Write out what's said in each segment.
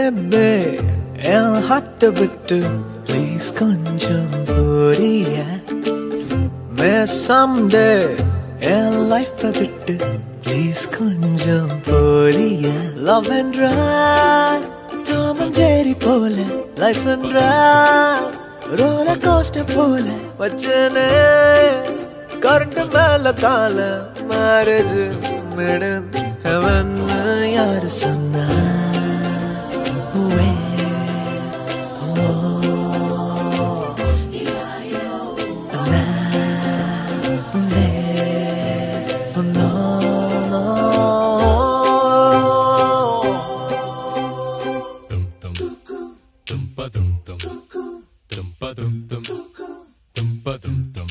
Baby என் ஹார்ட்டை விட்டு please கொஞ்சம் புரிய மே சம்டே என் லைஃப்பை விட்டு ப்ளீஸ் கொஞ்சம் புரிய லவ் என்றா டாம் அண்ட் ஜெரி போல லைஃப் என்றா ரோலர் கோஸ்டர் போல வச்சனே கரண்ட் மேல கால மேரேஜ் மிடன் ஹெவன் யாரு சொன்னா Where? dum dum dum ba dum dum dum ba dum dum dum ba dum dum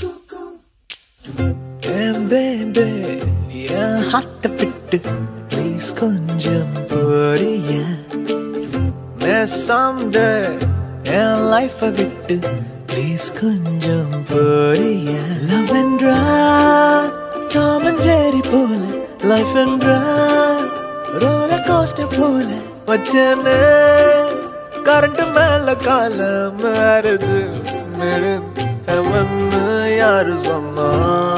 என் ஹார்ட்டை விட்டு ப்ளீஸ் கொஞ்சம் புரிய சம்டே என் லைஃப்பை விட்டு ப்ளீஸ் கொஞ்சம் புரிய லவ் என்றா டாம் அண்ட் ஜெரி போல லைஃப் என்றா ரோலர் கோஸ்டர் போல வச்சனே கரண்ட் மேல கால மேரேஜ் யாரு சொன்னா